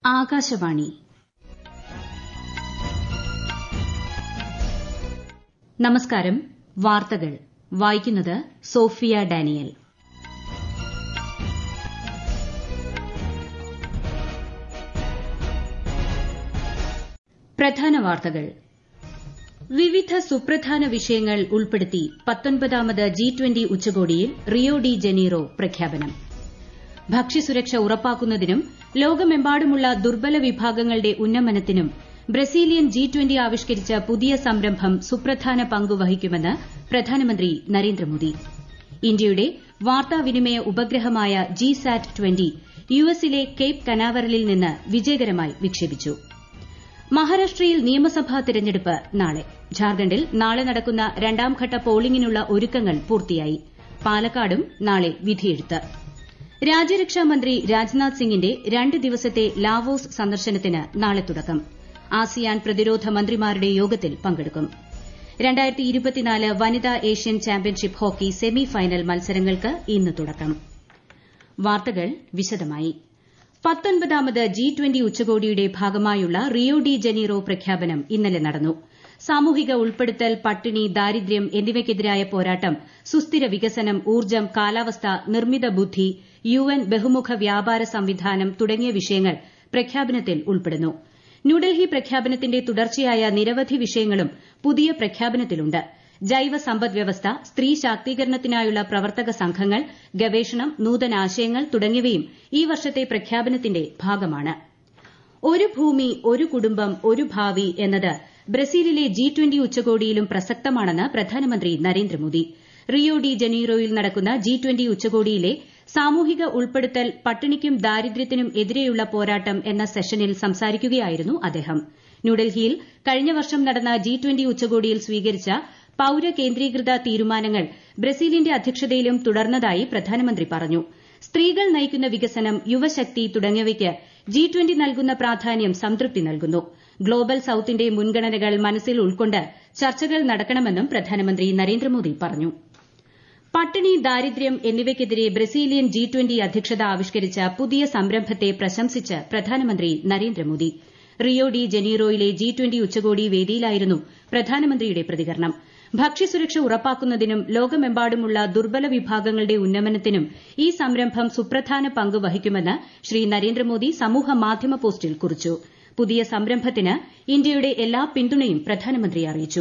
ആകാശവാണി നമസ്കാരം വാർത്തകൾ വായിക്കുന്നത് സോഫിയ ഡാനിയൽ പ്രധാന വാർത്തകൾ വിവിധ സുപ്രധാന വിഷയങ്ങൾ ഉൾപ്പെടുത്തി പത്തൊൻപതാമത് ജി ട്വന്റി ഉച്ചകോടിയിൽ റിയോ ഡി ജനീറോ പ്രഖ്യാപനം ഭക്ഷ്യസുരക്ഷ ഉറപ്പാക്കുന്നതിനും ലോകമെമ്പാടുമുള്ള ദുർബല വിഭാഗങ്ങളുടെ ഉന്നമനത്തിനും ബ്രസീലിയൻ ജി ട്വന്റി ആവിഷ്കരിച്ച പുതിയ സംരംഭം സുപ്രധാന പങ്ക് വഹിക്കുമെന്ന് പ്രധാനമന്ത്രി നരേന്ദ്രമോദി ഇന്ത്യയുടെ വാർത്താവിനിമയ ഉപഗ്രഹമായ ജി സാറ്റ് ട്വന്റി യുഎസിലെ കേപ്പ് കനാവറലിൽ നിന്ന് വിജയകരമായി വിക്ഷേപിച്ചു മഹാരാഷ്ട്രയിൽ നിയമസഭാ തിരഞ്ഞെടുപ്പ് നാളെ ഝാർഖണ്ഡിൽ നാളെ നടക്കുന്ന രണ്ടാംഘട്ട പോളിംഗിനുള്ള ഒരുക്കങ്ങൾ പൂർത്തിയായി പാലക്കാടും നാളെ വിധിയെഴുത്ത് രാജ്യരക്ഷാമന്ത്രി രാജ്നാഥ് സിംഗിന്റെ രണ്ട് ദിവസത്തെ ലാവോസ് സന്ദർശനത്തിന് നാളെ തുടക്കം ആസിയാൻ പ്രതിരോധ മന്ത്രിമാരുടെ യോഗത്തിൽ പങ്കെടുക്കും വനിതാ Asian championship hockey semi final മത്സരങ്ങൾക്ക് ഇന്ന് തുടക്കം വാർത്തകൾ വിശദമായി പത്തൊൻപതാമത് ജി ട്വന്റി ഉച്ചകോടിയുടെ ഭാഗമായുള്ള റിയോ ഡി ജനീറോ പ്രഖ്യാപനം ഇന്നലെ നടന്നു സാമൂഹിക ഉൾപ്പെടുത്തൽ പട്ടിണി ദാരിദ്ര്യം എന്നിവയ്ക്കെതിരായ പോരാട്ടം സുസ്ഥിര വികസനം ഊർജ്ജം കാലാവസ്ഥ നിർമ്മിത ബുദ്ധി യുഎൻ ബഹുമുഖ വ്യാപാര സംവിധാനം തുടങ്ങിയ വിഷയങ്ങൾ പ്രഖ്യാപനത്തിൽ ഉൾപ്പെടുന്നു ന്യൂഡൽഹി പ്രഖ്യാപനത്തിന്റെ തുടർച്ചയായ നിരവധി വിഷയങ്ങളും പുതിയ പ്രഖ്യാപനത്തിലുണ്ട് ജൈവ സമ്പദ്വ്യവസ്ഥ സ്ത്രീ ശാക്തീകരണത്തിനായുള്ള പ്രവർത്തക സംഘങ്ങൾ ഗവേഷണം നൂതനാശയങ്ങൾ തുടങ്ങിയവയും ഈ വർഷത്തെ പ്രഖ്യാപനത്തിന്റെ ഭാഗമാണ് ഒരു ഭൂമി ഒരു കുടുംബം ഒരു ഭാവി എന്നത് ബ്രസീലിലെ ജി ട്വന്റി ഉച്ചകോടിയിലും പ്രസക്തമാണെന്ന് പ്രധാനമന്ത്രി നരേന്ദ്രമോദി റിയോ ഡി ജനീറോയിൽ നടക്കുന്ന ജി ട്വന്റി ഉച്ചകോടിയിലെ സാമൂഹിക ഉൾപ്പെടുത്തൽ പട്ടിണിക്കും ദാരിദ്ര്യത്തിനും എതിരെയുള്ള പോരാട്ടം എന്ന സെഷനിൽ സംസാരിക്കുകയായിരുന്നു അദ്ദേഹം ന്യൂഡൽഹിയിൽ കഴിഞ്ഞ വർഷം നടന്ന ജി ട്വന്റി ഉച്ചകോടിയിൽ സ്വീകരിച്ച പൌര കേന്ദ്രീകൃത തീരുമാനങ്ങൾ ബ്രസീലിന്റെ അധ്യക്ഷതയിലും തുടർന്നതായി പ്രധാനമന്ത്രി പറഞ്ഞു സ്ത്രീകൾ നയിക്കുന്ന വികസനം യുവശക്തി തുടങ്ങിയവയ്ക്ക് ജി ട്വന്റി നൽകുന്ന പ്രാധാന്യം സംതൃപ്തി നൽകുന്നു ഗ്ലോബൽ സൌത്തിന്റെ മുൻഗണനകൾ മനസ്സിൽ ഉൾക്കൊണ്ട് ചർച്ചകൾ നടക്കണമെന്നും പ്രധാനമന്ത്രി നരേന്ദ്രമോദി പറഞ്ഞു പട്ടിണി ദാരിദ്ര്യം എന്നിവയ്ക്കെതിരെ ബ്രസീലിയൻ ജി ട്വന്റി അധ്യക്ഷത ആവിഷ്കരിച്ച പുതിയ സംരംഭത്തെ പ്രശംസിച്ച് പ്രധാനമന്ത്രി നരേന്ദ്രമോദി റിയോ ഡി ജനീറോയിലെ ജി ട്വന്റി ഉച്ചകോടി വേദിയിലായിരുന്നു പ്രധാനമന്ത്രിയുടെ പ്രതികരണം ഭക്ഷ്യസുരക്ഷ ഉറപ്പാക്കുന്നതിനും ലോകമെമ്പാടുമുള്ള ദുർബല വിഭാഗങ്ങളുടെ ഉന്നമനത്തിനും ഈ സംരംഭം സുപ്രധാന പങ്ക് വഹിക്കുമെന്ന് ശ്രീ നരേന്ദ്രമോദി സമൂഹമാധ്യമ പോസ്റ്റിൽ കുറിച്ചു പുതിയ സംരംഭത്തിന് ഇന്ത്യയുടെ എല്ലാ പിന്തുണയും പ്രധാനമന്ത്രി അറിയിച്ചു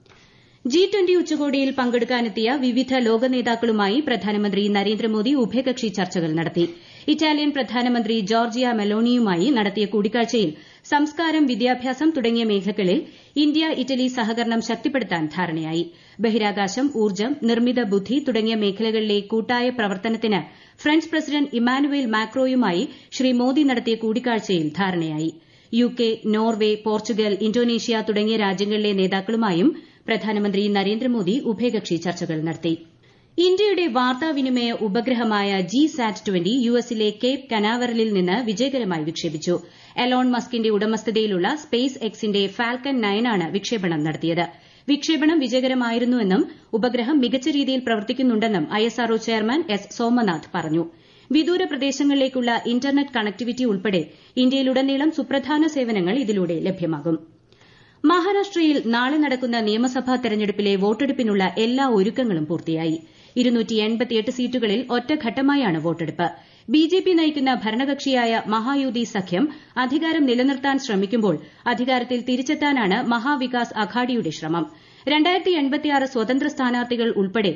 ജി ട്വന്റി ഉച്ചകോടിയിൽ പങ്കെടുക്കാനെത്തിയ വിവിധ ലോക നേതാക്കളുമായി പ്രധാനമന്ത്രി നരേന്ദ്രമോദി ഉഭയകക്ഷി ചർച്ചകൾ നടത്തി ഇറ്റാലിയൻ പ്രധാനമന്ത്രി ജോർജിയ മെലോണിയുമായി നടത്തിയ കൂടിക്കാഴ്ചയിൽ സംസ്കാരം വിദ്യാഭ്യാസം തുടങ്ങിയ മേഖലകളിൽ ഇന്ത്യ ഇറ്റലി സഹകരണം ശക്തിപ്പെടുത്താൻ ധാരണയായി ബഹിരാകാശം ഊർജ്ജം നിർമ്മിത ബുദ്ധി തുടങ്ങിയ മേഖലകളിലെ കൂട്ടായ പ്രവർത്തനത്തിന് ഫ്രഞ്ച് പ്രസിഡന്റ് ഇമ്മാനുവേൽ മാക്രോയുമായി ശ്രീ മോദി നടത്തിയ കൂടിക്കാഴ്ചയിൽ ധാരണയായി യുകെ നോർവെ പോർച്ചുഗൽ ഇന്തോനേഷ്യ തുടങ്ങിയ രാജ്യങ്ങളിലെ നേതാക്കളുമായും പ്രധാനമന്ത്രി നരേന്ദ്രമോദി ഉഭയകക്ഷി ചർച്ചകൾ നടത്തി ഇന്ത്യയുടെ വാർത്താവിനിമയ ഉപഗ്രഹമായ ജി സാറ്റ് ട്വന്റി യുഎസിലെ കേപ്പ് കനാവറലിൽ നിന്ന് വിജയകരമായി വിക്ഷേപിച്ചു എലോൺ മസ്കിന്റെ ഉടമസ്ഥതയിലുള്ള സ്പേസ് എക്സിന്റെ ഫാൽക്കൺ നയനാണ് വിക്ഷേപണം നടത്തിയത് വിക്ഷേപണം വിജയകരമായിരുന്നുവെന്നും ഉപഗ്രഹം മികച്ച രീതിയിൽ പ്രവർത്തിക്കുന്നുണ്ടെന്നും ഐഎസ്ആർഒ ചെയർമാൻ എസ് സോമനാഥ് പറഞ്ഞു വിദൂര പ്രദേശങ്ങളിലേക്കുള്ള ഇന്റർനെറ്റ് കണക്ടിവിറ്റി ഉൾപ്പെടെ ഇന്ത്യയിലുടനീളം സുപ്രധാന സേവനങ്ങൾ ഇതിലൂടെ ലഭ്യമാകും മഹാരാഷ്ട്രയിൽ നാളെ നടക്കുന്ന നിയമസഭാ തെരഞ്ഞെടുപ്പിലെ വോട്ടെടുപ്പിനുള്ള എല്ലാ ഒരുക്കങ്ങളും പൂർത്തിയായി സീറ്റുകളിൽ ഒറ്റഘട്ടമായാണ് വോട്ടെടുപ്പ് ബിജെപി നയിക്കുന്ന ഭരണകക്ഷിയായ മഹായുതി സഖ്യം അധികാരം നിലനിർത്താൻ ശ്രമിക്കുമ്പോൾ അധികാരത്തിൽ തിരിച്ചെത്താനാണ് മഹാവികാസ് അഘാഡിയുടെ ശ്രമം സ്വതന്ത്ര സ്ഥാനാർത്ഥികൾ ഉൾപ്പെടെ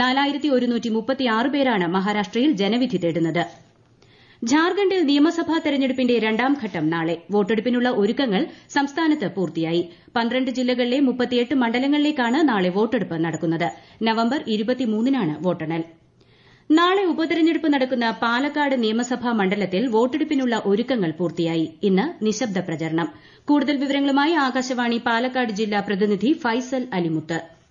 പേരാണ് മഹാരാഷ്ട്രയിൽ ജനവിധി തേടുന്നത് ഝാർഖണ്ഡിൽ നിയമസഭാ തെരഞ്ഞെടുപ്പിന്റെ രണ്ടാംഘട്ടം നാളെ വോട്ടെടുപ്പിനുള്ള ഒരുക്കങ്ങൾ സംസ്ഥാനത്ത് പൂർത്തിയായി പന്ത്രണ്ട് ജില്ലകളിലെ മുപ്പത്തിയെട്ട് മണ്ഡലങ്ങളിലേക്കാണ് നാളെ വോട്ടെടുപ്പ് നടക്കുന്നത് നവംബർ നാണ് വോട്ടെണ്ണൽ നാളെ ഉപതെരഞ്ഞെടുപ്പ് നടക്കുന്ന പാലക്കാട് നിയമസഭാ മണ്ഡലത്തിൽ വോട്ടെടുപ്പിനുള്ള ഒരുക്കങ്ങൾ പൂർത്തിയായി ഇന്ന് നിശബ്ദ പ്രചരണം കൂടുതൽ വിവരങ്ങളുമായി ആകാശവാണി പാലക്കാട് ജില്ലാ പ്രതിനിധി ഫൈസൽ അലിമുത്ത്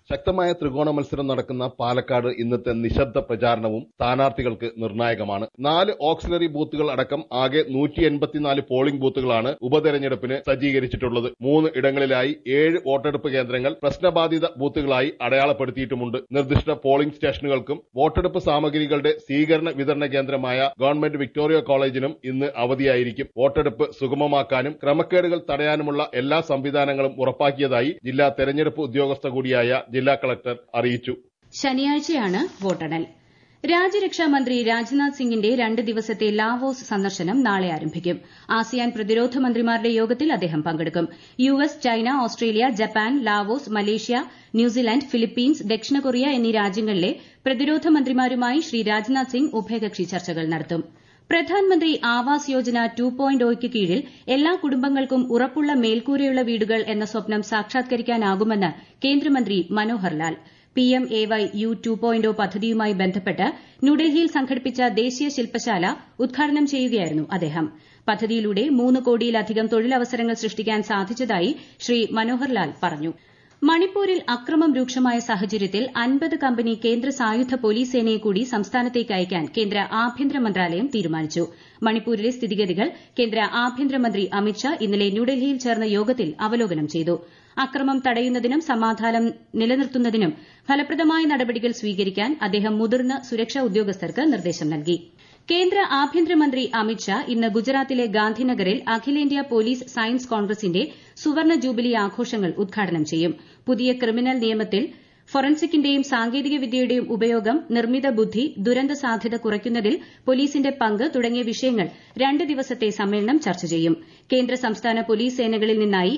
ശക്തമായ ത്രികോണ മത്സരം നടക്കുന്ന പാലക്കാട് ഇന്നത്തെ നിശബ്ദ പ്രചാരണവും സ്ഥാനാർത്ഥികൾക്ക് നിർണായകമാണ് നാല് ഓക്സിലറി ബൂത്തുകൾ അടക്കം ആകെ നൂറ്റി എൺപത്തിനാല് പോളിംഗ് ബൂത്തുകളാണ് ഉപതെരഞ്ഞെടുപ്പിന് സജ്ജീകരിച്ചിട്ടുള്ളത് മൂന്ന് ഇടങ്ങളിലായി ഏഴ് വോട്ടെടുപ്പ് കേന്ദ്രങ്ങൾ പ്രശ്നബാധിത ബൂത്തുകളായി അടയാളപ്പെടുത്തിയിട്ടുമുണ്ട് നിർദ്ദിഷ്ട പോളിംഗ് സ്റ്റേഷനുകൾക്കും വോട്ടെടുപ്പ് സാമഗ്രികളുടെ സ്വീകരണ വിതരണ കേന്ദ്രമായ ഗവൺമെന്റ് വിക്ടോറിയ കോളേജിനും ഇന്ന് അവധിയായിരിക്കും വോട്ടെടുപ്പ് സുഗമമാക്കാനും ക്രമക്കേടുകൾ തടയാനുമുള്ള എല്ലാ സംവിധാനങ്ങളും ഉറപ്പാക്കിയതായി ജില്ലാ തെരഞ്ഞെടുപ്പ് ഉദ്യോഗസ്ഥ കൂടിയായ ജില്ലാ കളക്ടർ അറിയിച്ചു ശനിയാഴ്ചയാണ് വോട്ടെണ്ണൽ രാജ്യരക്ഷാ മന്ത്രി രാജ്നാഥ് സിംഗിന്റെ രണ്ട് ദിവസത്തെ ലാവോസ് സന്ദർശനം നാളെ ആരംഭിക്കും ആസിയാൻ പ്രതിരോധ മന്ത്രിമാരുടെ യോഗത്തിൽ അദ്ദേഹം പങ്കെടുക്കും U S China Australia Japan Laos Malaysia New Zealand Philippines ദക്ഷിണ കൊറിയ എന്നീ രാജ്യങ്ങളിലെ പ്രതിരോധ മന്ത്രിമാരുമായി ശ്രീ രാജ്നാഥ് സിംഗ് ഉഭയകക്ഷി ചർച്ചകൾ നടത്തും പ്രധാൻമന്ത്രി ആവാസ് യോജന ടു പോയിന്റ് ഒയ്ക്ക് കീഴിൽ എല്ലാ കുടുംബങ്ങൾക്കും ഉറപ്പുള്ള മേൽക്കൂരയുള്ള വീടുകൾ എന്ന സ്വപ്നം സാക്ഷാത്കരിക്കാനാകുമെന്ന് കേന്ദ്രമന്ത്രി Manohar Lal PM A Y U two point പദ്ധതിയുമായി ബന്ധപ്പെട്ട് ന്യൂഡൽഹിയിൽ സംഘടിപ്പിച്ച ദേശീയ ശില്പശാല ഉദ്ഘാടനം ചെയ്യുകയായിരുന്നു അദ്ദേഹം പദ്ധതിയിലൂടെ മൂന്ന് കോടിയിലധികം തൊഴിലവസരങ്ങൾ സൃഷ്ടിക്കാൻ സാധിച്ചതായി ശ്രീ മനോഹർ ലാൽ പറഞ്ഞു മണിപ്പൂരിൽ അക്രമം രൂക്ഷമായ സാഹചര്യത്തിൽ അൻപത് കമ്പനി കേന്ദ്ര സായുധ പോലീസ് സേനയെ കൂടി സംസ്ഥാനത്തേക്ക് അയക്കാൻ കേന്ദ്ര ആഭ്യന്തര മന്ത്രാലയം തീരുമാനിച്ചു മണിപ്പൂരിലെ സ്ഥിതിഗതികൾ കേന്ദ്ര ആഭ്യന്തരമന്ത്രി അമിത്ഷാ ഇന്നലെ ന്യൂഡൽഹിയിൽ ചേർന്ന യോഗത്തിൽ അവലോകനം ചെയ്തു അക്രമം തടയുന്നതിനും സമാധാനം നിലനിർത്തുന്നതിനും ഫലപ്രദമായ നടപടികൾ സ്വീകരിക്കാൻ അദ്ദേഹം മുതിർന്ന സുരക്ഷാ ഉദ്യോഗസ്ഥർക്ക് നിർദ്ദേശം നൽകി കേന്ദ്ര ആഭ്യന്തരമന്ത്രി അമിത്ഷാ ഇന്ന് ഗുജറാത്തിലെ ഗാന്ധിനഗറിൽ അഖിലേന്ത്യാ പോലീസ് സയൻസ് കോൺഗ്രസിന്റെ സുവർണ ജൂബിലി ആഘോഷങ്ങൾ ഉദ്ഘാടനം ചെയ്യും പുതിയ ക്രിമിനൽ നിയമത്തിൽ ഫോറൻസിക്കിന്റെയും സാങ്കേതിക വിദ്യയുടെയും ഉപയോഗം നിർമ്മിത ബുദ്ധി ദുരന്ത സാധ്യത കുറയ്ക്കുന്നതിൽ പോലീസിന്റെ പങ്ക് തുടങ്ങിയ വിഷയങ്ങൾ രണ്ട് ദിവസത്തെ സമ്മേളനം ചർച്ച ചെയ്യും കേന്ദ്ര സംസ്ഥാന പോലീസ് സേനകളിൽ നിന്നായി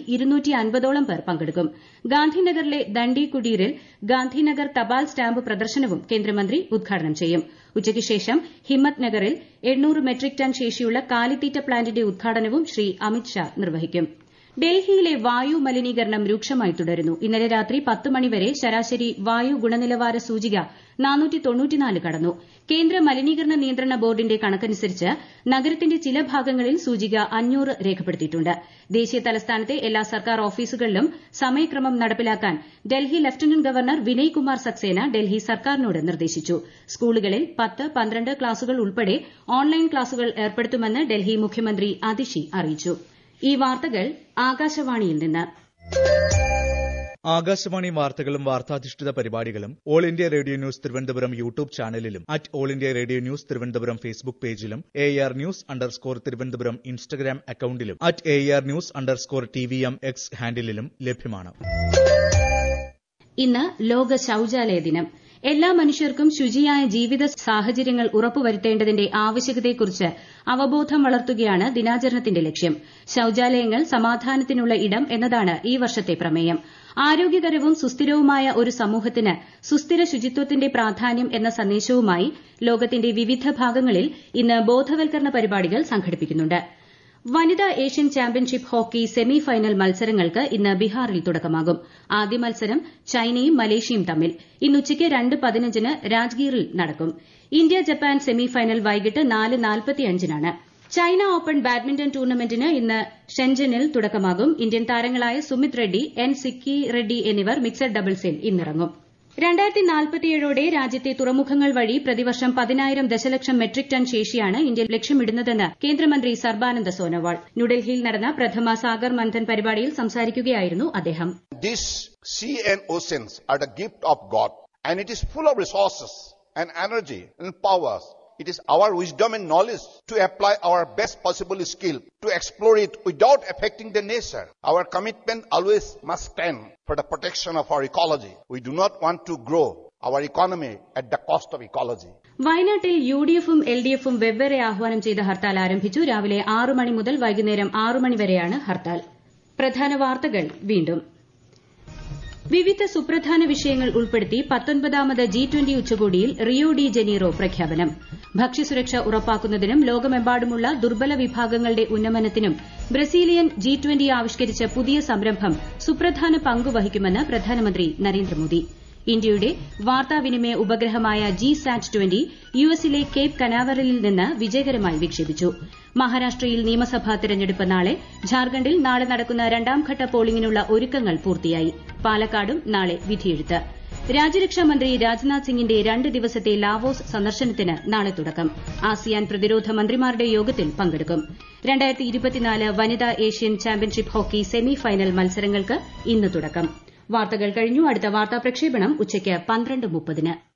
ഓളം പേർ പങ്കെടുക്കും ഗാന്ധിനഗറിലെ ദണ്ഡി കുടീരിൽ ഗാന്ധിനഗർ തപാൽ സ്റ്റാമ്പ് പ്രദർശനവും കേന്ദ്രമന്ത്രി ഉദ്ഘാടനം ചെയ്യും ഉച്ചയ്ക്ക് ശേഷം ഹിമ്മത്ത് നഗറിൽ മെട്രിക് ടൺ ശേഷിയുള്ള കാലിത്തീറ്റ പ്ലാന്റിന്റെ ഉദ്ഘാടനവും ശ്രീ അമിത്ഷാ നിർവഹിക്കും ഡൽഹിയിലെ വായു മലിനീകരണം രൂക്ഷമായി തുടരുന്നു ഇന്നലെ രാത്രി പത്ത് മണിവരെ ശരാശരി വായു ഗുണനിലവാര സൂചിക കടന്നു കേന്ദ്ര മലിനീകരണ നിയന്ത്രണ ബോർഡിന്റെ കണക്കനുസരിച്ച് നഗരത്തിന്റെ ചില ഭാഗങ്ങളിൽ സൂചിക അഞ്ഞൂറ് രേഖപ്പെടുത്തിയിട്ടുണ്ട് ദേശീയ തലസ്ഥാനത്തെ എല്ലാ സർക്കാർ ഓഫീസുകളിലും സമയക്രമം നടപ്പിലാക്കാൻ ഡൽഹി ലഫ്റ്റനന്റ് ഗവർണർ വിനയ് കുമാർ സക്സേന ഡൽഹി സർക്കാരിനോട് നിർദ്ദേശിച്ചു സ്കൂളുകളിൽ പത്ത് പന്ത്രണ്ട് ക്ലാസുകൾ ഉൾപ്പെടെ ഓൺലൈൻ ക്ലാസുകൾ ഏർപ്പെടുത്തുമെന്ന് ഡൽഹി മുഖ്യമന്ത്രി അതിഷി അറിയിച്ചു ഈ വാർത്തകൾ ആകാശവാണിയിൽ നിന്ന് ആകാശവാണി വാർത്തകളും വാർത്താധിഷ്ഠിത പരിപാടികളും all India radio news Thiruvananthapuram YouTube ചാനലിലും at all India radio news Thiruvananthapuram Facebook പേജിലും A R news underscore Thiruvananthapuram Instagram അക്കൌണ്ടിലും at A R news underscore T V M X ഹാൻഡിലും ലഭ്യമാണ് ഇന്ന് ലോക ശൌചാലയ ദിനം എല്ലാ മനുഷ്യർക്കും ശുചിയായ ജീവിത സാഹചര്യങ്ങൾ ഉറപ്പുവരുത്തേണ്ടതിന്റെ ആവശ്യകതയെക്കുറിച്ച് അവബോധം വളർത്തുകയാണ് ദിനാചരണത്തിന്റെ ലക്ഷ്യം ശൌചാലയങ്ങൾ സമാധാനത്തിനുള്ള ഇടം എന്നതാണ് ഈ വർഷത്തെ പ്രമേയം ആരോഗ്യകരവും സുസ്ഥിരവുമായ ഒരു സമൂഹത്തിന് സുസ്ഥിര ശുചിത്വത്തിന്റെ പ്രാധാന്യം എന്ന സന്ദേശവുമായി ലോകത്തിന്റെ വിവിധ ഭാഗങ്ങളിൽ ഇന്ന് ബോധവൽക്കരണ പരിപാടികൾ സംഘടിപ്പിക്കുന്നുണ്ട് വനിതാ Asian championship hockey semi final മത്സരങ്ങൾക്ക് ഇന്ന് ബീഹാറിൽ തുടക്കമാകും ആദ്യ മത്സരം ചൈനയും മലേഷ്യയും തമ്മിൽ ഇന്ന് ഉച്ചയ്ക്ക് രണ്ട് പതിനഞ്ചിന് രാജ്ഗീറിൽ നടക്കും ഇന്ത്യ ജപ്പാൻ സെമി ഫൈനൽ വൈകിട്ട് നാല് നാൽപ്പത്തിയഞ്ചിനാണ് ചൈന ഓപ്പൺ ബാഡ്മിന്റൺ ടൂർണമെന്റിന് ഇന്ന് ഷെൻജനിൽ തുടക്കമാകും ഇന്ത്യൻ താരങ്ങളായ സുമിത് റെഡ്ഡി എൻ സിക്കി റെഡ്ഡി എന്നിവർ മിക്സഡ് ഡബിൾസിൽ ഇന്നിറങ്ങും രണ്ടായിരത്തി നാൽപ്പത്തിയേഴോടെ രാജ്യത്തെ തുറമുഖങ്ങൾ വഴി പ്രതിവർഷം പതിനായിരം ദശലക്ഷം മെട്രിക് ടൺ ശേഷിയാണ് ഇന്ത്യ ലക്ഷ്യമിടുന്നതെന്ന് കേന്ദ്രമന്ത്രി സർബാനന്ദ സോനോവാൾ ന്യൂഡൽഹിയിൽ നടന്ന പ്രഥമ സാഗർ മന്ഥൻ പരിപാടിയിൽ സംസാരിക്കുകയായിരുന്നു അദ്ദേഹം This sea and oceans are the gift of God, and it is full of resources and energy and powers. It is our wisdom and knowledge to apply our best possible skill to explore it without affecting the nature. Our commitment always must stand for the protection of our ecology. We do not want to grow our economy at the cost of ecology. വയനാട്ടിൽ U D എഫും L D എഫും വെവ്വേറെ ആഹ്വാനം ചെയ്ത ഹർത്താൽ ആരംഭിച്ചു രാവിലെ ആറ് മണി മുതൽ വൈകുന്നേരം ആറ് മണി വരെയാണ് ഹർത്താൽ പ്രധാന വാർത്തകൾ വീണ്ടും വിവിധ സുപ്രധാന വിഷയങ്ങൾ ഉൾപ്പെടുത്തി പത്തൊൻപതാമത് ജി ട്വന്റി ഉച്ചകോടിയിൽ റിയോ ഡി ജനീറോ പ്രഖ്യാപനം ഭക്ഷ്യസുരക്ഷ ഉറപ്പാക്കുന്നതിനും ലോകമെമ്പാടുമുള്ള ദുർബല വിഭാഗങ്ങളുടെ ഉന്നമനത്തിനും ബ്രസീലിയൻ ജി ട്വന്റി ആവിഷ്കരിച്ച പുതിയ സംരംഭം സുപ്രധാന പങ്ക് വഹിക്കുമെന്ന് പ്രധാനമന്ത്രി നരേന്ദ്രമോദി ഇന്ത്യയുടെ വാർത്താവിനിമയ ഉപഗ്രഹമായ ജി സാറ്റ് ട്വന്റി യുഎസിലെ കേപ്പ് കനാവറലിൽ നിന്ന് വിജയകരമായി വിക്ഷേപിച്ചു മഹാരാഷ്ട്രയിൽ നിയമസഭാ തെരഞ്ഞെടുപ്പ് നാളെ ഝാർഖണ്ഡിൽ നാളെ നടക്കുന്ന രണ്ടാംഘട്ട പോളിംഗിനുള്ള ഒരുക്കങ്ങൾ പൂർത്തിയായി പാലക്കാടും നാളെ വിധിയെഴുത്ത് രാജ്യരക്ഷാ മന്ത്രി രാജ്നാഥ് സിംഗിന്റെ രണ്ട് ദിവസത്തെ ലാവോസ് സന്ദർശനത്തിന് നാളെ തുടക്കം ആസിയാൻ പ്രതിരോധ മന്ത്രിമാരുടെ യോഗത്തിൽ പങ്കെടുക്കും വനിതാ Asian championship hockey semi final മത്സരങ്ങൾക്ക് ഇന്ന് തുടക്കം വാർത്തകൾ കഴിഞ്ഞു അടുത്ത വാർത്താ പ്രക്ഷേപണം ഉച്ചയ്ക്ക് പന്ത്രണ്ട് മുപ്പതിന്